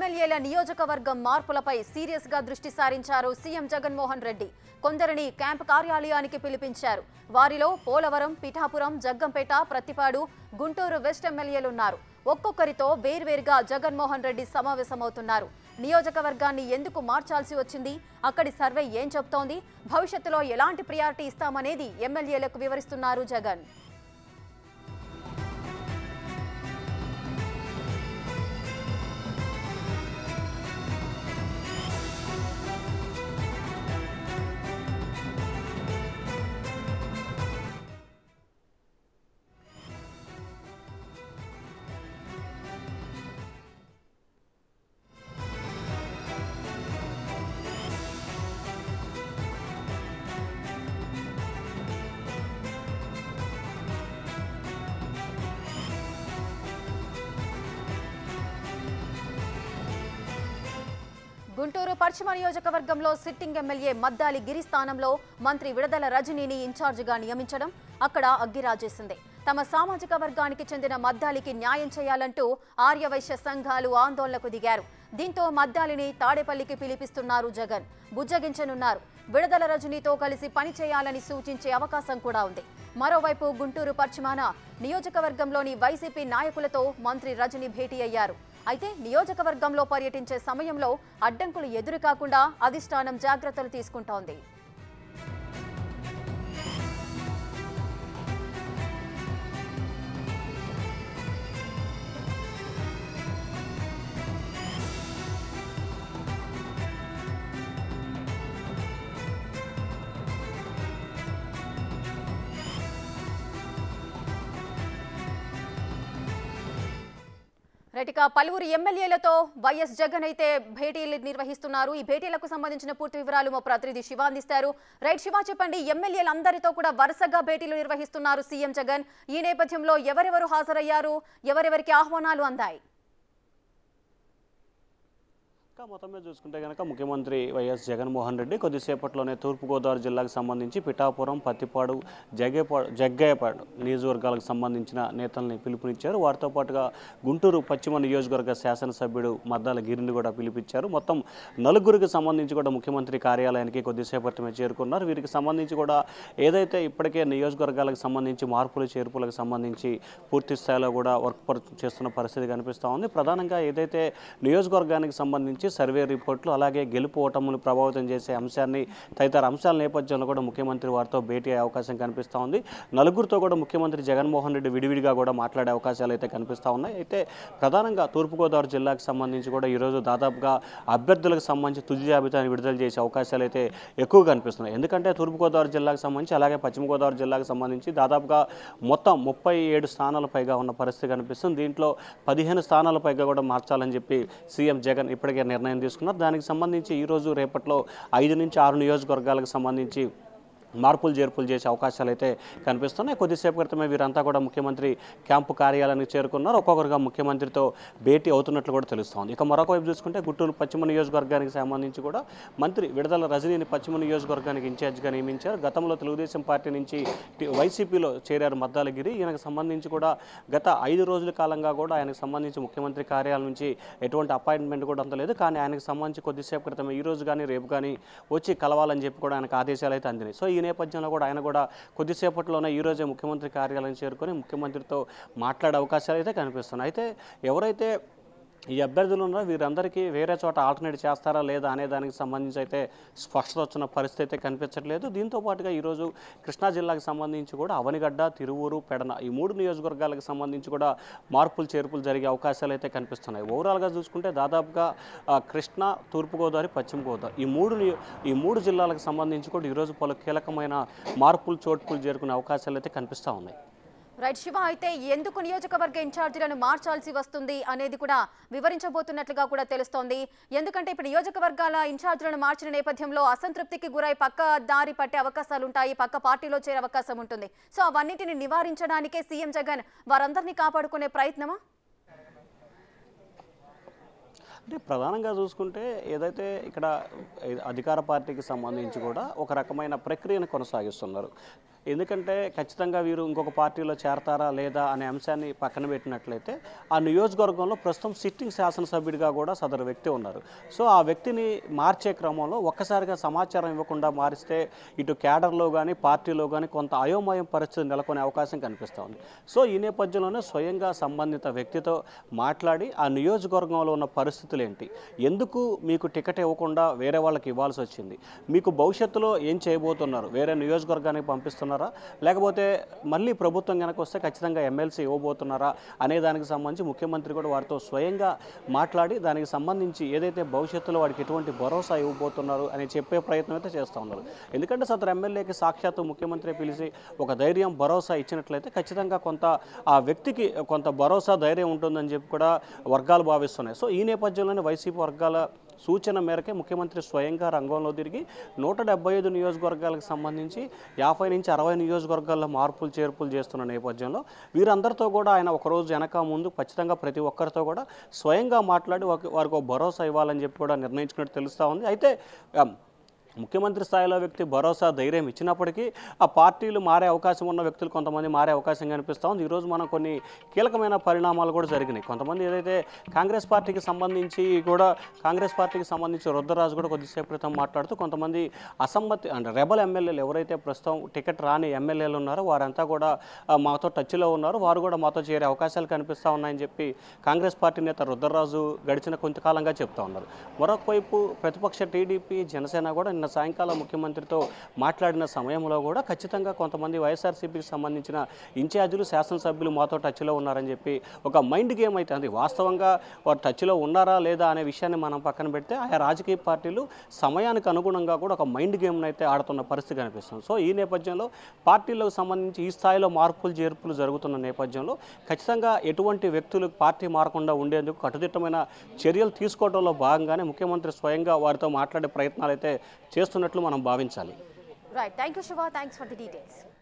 ఎమ్మెల్యేల నియోజకవర్గం మార్పులపై సీరియస్ గా దృష్టి సారించారు సీఎం జగన్మోహన్ రెడ్డి కొందరిని క్యాంప్ కార్యాలయానికి పిలిపించారు వారిలో పోలవరం పిఠాపురం జగ్గంపేట ప్రత్తిపాడు గుంటూరు వెస్ట్ ఎమ్మెల్యేలున్నారు ఒక్కొక్కరితో వేర్వేరుగా జగన్మోహన్ రెడ్డి సమావేశమవుతున్నారు నియోజకవర్గాన్ని ఎందుకు మార్చాల్సి వచ్చింది అక్కడి సర్వే ఏం చెప్తోంది భవిష్యత్తులో ఎలాంటి ప్రియారిటీ ఇస్తామనేది ఎమ్మెల్యేలకు వివరిస్తున్నారు జగన్ గుంటూరు పశ్చిమ నియోజకవర్గంలో సిట్టింగ్ ఎమ్మెల్యే మద్దాలి గిరి స్థానంలో మంత్రి విడదల రజనీని ఇన్ఛార్జిగా నియమించడం అక్కడ అగ్గిరాజేసింది తమ సామాజిక వర్గానికి చెందిన మద్దాలికి న్యాయం చేయాలంటూ ఆర్యవైశ్య సంఘాలు ఆందోళనకు దిగారు దీంతో మద్దాలిని తాడేపల్లికి పిలిపిస్తున్నారు జగన్ బుజ్జగించనున్నారు విడదల రజనీతో కలిసి పని చేయాలని సూచించే అవకాశం కూడా ఉంది మరోవైపు గుంటూరు పశ్చిమాన నియోజకవర్గంలోని వైసీపీ నాయకులతో మంత్రి రజని భేటీ అయ్యారు అయితే నియోజకవర్గంలో పర్యటించే సమయంలో అడ్డంకులు ఎదురు కాకుండా అధిష్టానం జాగ్రత్తలు తీసుకుంటోంది రైట్ ఇక పలువురు ఎమ్మెల్యేలతో వైఎస్ జగన్ అయితే భేటీలు నిర్వహిస్తున్నారు ఈ భేటీలకు సంబంధించిన పూర్తి వివరాలు మా ప్రతినిధి శివ అందిస్తారు రైట్ శివ చెప్పండి ఎమ్మెల్యేలందరితో కూడా వరుసగా భేటీలు నిర్వహిస్తున్నారు సీఎం జగన్ ఈ నేపథ్యంలో ఎవరెవరు హాజరయ్యారు ఎవరెవరికి ఆహ్వానాలు అందాయి ఇంకా మొత్తం మీద చూసుకుంటే కనుక ముఖ్యమంత్రి వైఎస్ జగన్మోహన్ రెడ్డి కొద్దిసేపట్లోనే తూర్పుగోదావరి జిల్లాకు సంబంధించి పిఠాపురం పత్తిపాడు జగ్గేపాడు జగ్గయ్యపాడు నియోజకవర్గాలకు సంబంధించిన నేతల్ని పిలుపునిచ్చారు వారితో పాటుగా గుంటూరు పశ్చిమ నియోజకవర్గ శాసనసభ్యుడు మద్దాల గిరిని కూడా పిలిపించారు మొత్తం నలుగురికి సంబంధించి కూడా ముఖ్యమంత్రి కార్యాలయానికి కొద్దిసేపటి మీద చేరుకున్నారు వీరికి సంబంధించి కూడా ఏదైతే ఇప్పటికే నియోజకవర్గాలకు సంబంధించి మార్పులు చేర్పులకు సంబంధించి పూర్తి స్థాయిలో కూడా వర్క్ పర్ చేస్తున్న పరిస్థితి కనిపిస్తూ ఉంది ప్రధానంగా ఏదైతే నియోజకవర్గానికి సంబంధించి సర్వే రిపోర్ట్లు అలాగే గెలుపు ఓటములు ప్రభావితం చేసే అంశాన్ని తదితర అంశాల నేపథ్యంలో కూడా ముఖ్యమంత్రి వారితో భేటీ అయ్యే అవకాశం కనిపిస్తూ ఉంది నలుగురితో కూడా ముఖ్యమంత్రి జగన్మోహన్ రెడ్డి విడివిడిగా కూడా మాట్లాడే అవకాశాలు అయితే కనిపిస్తూ ఉన్నాయి అయితే ప్రధానంగా తూర్పుగోదావరి జిల్లాకు సంబంధించి కూడా ఈరోజు దాదాపుగా అభ్యర్థులకు సంబంధించి తుది జాబితాను విడుదల చేసే అవకాశాలు అయితే ఎక్కువ కనిపిస్తున్నాయి ఎందుకంటే తూర్పుగోదావరి జిల్లాకు సంబంధించి అలాగే పశ్చిమ గోదావరి జిల్లాకు సంబంధించి దాదాపుగా మొత్తం ముప్పై ఏడు స్థానాల పైగా ఉన్న పరిస్థితి కనిపిస్తుంది దీంట్లో పదిహేను స్థానాల పైగా కూడా మార్చాలని చెప్పి సీఎం జగన్ ఇప్పటికే నిర్ణయం తీసుకున్నారు దానికి సంబంధించి ఈరోజు రేపట్లో ఐదు నుంచి ఆరు నియోజకవర్గాలకు సంబంధించి మార్పులు చేర్పులు చేసే అవకాశాలు అయితే కనిపిస్తున్నాయి కొద్దిసేపు క్రితమే వీరంతా కూడా ముఖ్యమంత్రి క్యాంపు కార్యాలయానికి చేరుకున్నారు ఒక్కొక్కరుగా ముఖ్యమంత్రితో భేటీ అవుతున్నట్లు కూడా తెలుస్తోంది ఇక మరొక వైపు చూసుకుంటే గుంటూరు పశ్చిమ నియోజకవర్గానికి సంబంధించి కూడా మంత్రి విడుదల రజనీని పశ్చిమ నియోజకవర్గానికి ఇన్ఛార్జిగా నియమించారు గతంలో తెలుగుదేశం పార్టీ నుంచి టి- వైసీపీలో చేరారు మద్దాలగిరి ఈయనకు సంబంధించి కూడా గత ఐదు రోజుల కాలంగా కూడా ఆయనకు సంబంధించి ముఖ్యమంత్రి కార్యాలయం నుంచి ఎటువంటి అపాయింట్మెంట్ కూడా అందలేదు కానీ ఆయనకు సంబంధించి కొద్దిసేపు క్రితం ఈ రోజు కానీ రేపు కానీ వచ్చి కలవాలని చెప్పి కూడా ఆయనకు ఆదేశాలు అయితే అందినాయి సో ఈ నేపథ్యంలో కూడా ఆయన కూడా కొద్దిసేపట్లోనే ఈ రోజే ముఖ్యమంత్రి కార్యాలయం చేరుకొని ముఖ్యమంత్రితో మాట్లాడే అవకాశాలు అయితే కనిపిస్తున్నాయి అయితే ఎవరైతే ఈ అభ్యర్థులు ఉన్నారో వీరందరికీ వేరే చోట ఆల్టర్నేట్ చేస్తారా లేదా అనే దానికి సంబంధించి అయితే స్పష్టత వచ్చిన పరిస్థితి అయితే కనిపించట్లేదు దీంతో పాటుగా ఈరోజు కృష్ణా జిల్లాకు సంబంధించి కూడా అవనిగడ్డ తిరువూరు పెడన ఈ మూడు నియోజకవర్గాలకు సంబంధించి కూడా మార్పులు చేర్పులు జరిగే అవకాశాలు అయితే కనిపిస్తున్నాయి ఓవరాల్గా చూసుకుంటే దాదాపుగా ఆ, కృష్ణా తూర్పుగోదావరి పశ్చిమ గోదావరి ఈ మూడు నియో- ఈ మూడు జిల్లాలకు సంబంధించి కూడా ఈరోజు పలు కీలకమైన మార్పులు చోటుకులు చేరుకునే అవకాశాలు అయితే కనిపిస్తూ ఉన్నాయి రైట్ శివ అయితే ఎందుకు నియోజకవర్గ ఇన్ఛార్జీలను మార్చాల్సి వస్తుంది అనేది కూడా వివరించబోతున్నట్లుగా కూడా తెలుస్తోంది ఎందుకంటే ఇప్పుడు నియోజకవర్గాల ఇన్ఛార్జీలను మార్చిన నేపథ్యంలో అసంతృప్తికి గురై పక్క దారి పట్టే అవకాశాలు ఉంటాయి పక్క పార్టీలో చేరే అవకాశం ఉంటుంది సో అవన్నిటిని నివారించడానికే సీఎం జగన్ వారందరినీ కాపాడుకునే ప్రయత్నమా అంటే ప్రధానంగా చూసుకుంటే ఏదైతే ఇక్కడ అధికార పార్టీకి సంబంధించి కూడా ఒక రకమైన ప్రక్రియను కొనసాగిస్తున్నారు ఎందుకంటే ఖచ్చితంగా వీరు ఇంకొక పార్టీలో చేరతారా లేదా అనే అంశాన్ని పక్కన పెట్టినట్లయితే ఆ నియోజకవర్గంలో ప్రస్తుతం సిట్టింగ్ శాసనసభ్యుడిగా కూడా సదరు వ్యక్తి ఉన్నారు సో ఆ వ్యక్తిని మార్చే క్రమంలో ఒక్కసారిగా సమాచారం ఇవ్వకుండా మారిస్తే ఇటు క్యాడర్లో కానీ పార్టీలో కానీ కొంత అయోమయం పరిస్థితి నెలకొనే అవకాశం కనిపిస్తూ ఉంది సో ఈ నేపథ్యంలోనే స్వయంగా సంబంధిత వ్యక్తితో మాట్లాడి ఆ నియోజకవర్గంలో ఉన్న పరిస్థితులు ఏంటి ఎందుకు మీకు టికెట్ ఇవ్వకుండా వేరే వాళ్ళకి ఇవ్వాల్సి వచ్చింది మీకు భవిష్యత్తులో ఏం చేయబోతున్నారు వేరే నియోజకవర్గానికి పంపిస్తున్నారా లేకపోతే మళ్ళీ ప్రభుత్వం కనుక వస్తే ఖచ్చితంగా ఎమ్మెల్సీ ఇవ్వబోతున్నారా అనే దానికి సంబంధించి ముఖ్యమంత్రి కూడా వారితో స్వయంగా మాట్లాడి దానికి సంబంధించి ఏదైతే భవిష్యత్తులో వాడికి ఎటువంటి భరోసా ఇవ్వబోతున్నారు అని చెప్పే ప్రయత్నం అయితే చేస్తూ ఉన్నారు ఎందుకంటే సదరు ఎమ్మెల్యేకి సాక్షాత్తు ముఖ్యమంత్రి పిలిచి ఒక ధైర్యం భరోసా ఇచ్చినట్లయితే ఖచ్చితంగా కొంత ఆ వ్యక్తికి కొంత భరోసా ధైర్యం ఉంటుందని చెప్పి కూడా వర్గాలు భావిస్తున్నాయి సో ఈ నేపథ్యంలోనే వైసీపీ వర్గాల సూచన మేరకే ముఖ్యమంత్రి స్వయంగా రంగంలో తిరిగి నూట డెబ్బై ఐదు నియోజకవర్గాలకు సంబంధించి యాభై నుంచి అరవై నియోజకవర్గాల్లో మార్పులు చేర్పులు చేస్తున్న నేపథ్యంలో వీరందరితో కూడా ఆయన ఒకరోజు వెనక ముందు ఖచ్చితంగా ప్రతి ఒక్కరితో కూడా స్వయంగా మాట్లాడి వారికి వారికి ఒక భరోసా ఇవ్వాలని చెప్పి కూడా నిర్ణయించుకున్నట్టు తెలుస్తూ ఉంది అయితే ఆ, ముఖ్యమంత్రి స్థాయిలో వ్యక్తి భరోసా ధైర్యం ఇచ్చినప్పటికీ ఆ పార్టీలు మారే అవకాశం ఉన్న వ్యక్తులు కొంతమంది మారే అవకాశం కనిపిస్తూ ఉంది ఈరోజు మనం కొన్ని కీలకమైన పరిణామాలు కూడా జరిగినాయి కొంతమంది ఏదైతే కాంగ్రెస్ పార్టీకి సంబంధించి కూడా కాంగ్రెస్ పార్టీకి సంబంధించి రుద్రరాజు కూడా కొద్దిసేపు క్రితం మాట్లాడుతూ కొంతమంది అసమ్మతి అంటే రెబల్ ఎమ్మెల్యేలు ఎవరైతే ప్రస్తుతం టికెట్ రాని ఎమ్మెల్యేలు ఉన్నారో వారంతా కూడా ఆ, మాతో టచ్లో ఉన్నారు వారు కూడా మాతో చేరే అవకాశాలు కనిపిస్తూ ఉన్నాయని చెప్పి కాంగ్రెస్ పార్టీ నేత రుద్రరాజు గడిచిన కొంతకాలంగా చెప్తా ఉన్నారు మరొక వైపు ప్రతిపక్ష టీడీపీ జనసేన కూడా నిన్న సాయంకాలం ముఖ్యమంత్రితో మాట్లాడిన సమయంలో కూడా ఖచ్చితంగా కొంతమంది వైఎస్ఆర్సీపీకి సంబంధించిన ఇన్ఛార్జీలు శాసనసభ్యులు మాతో టచ్లో ఉన్నారని చెప్పి ఒక మైండ్ గేమ్ అయితే అది వాస్తవంగా వారు టచ్లో ఉన్నారా లేదా అనే విషయాన్ని మనం పక్కన పెడితే ఆయా రాజకీయ పార్టీలు సమయానికి అనుగుణంగా కూడా ఒక మైండ్ గేమ్ను అయితే ఆడుతున్న పరిస్థితి కనిపిస్తుంది సో ఈ నేపథ్యంలో పార్టీలకు సంబంధించి ఈ స్థాయిలో మార్పులు చేర్పులు జరుగుతున్న నేపథ్యంలో ఖచ్చితంగా ఎటువంటి వ్యక్తులు పార్టీ మారకుండా ఉండేందుకు కట్టుదిట్టమైన చర్యలు తీసుకోవడంలో భాగంగానే ముఖ్యమంత్రి స్వయంగా వారితో మాట్లాడే ప్రయత్నాలు అయితే చేస్తున్నట్లు మనం భావించాలి right thank you Shiva thanks for the details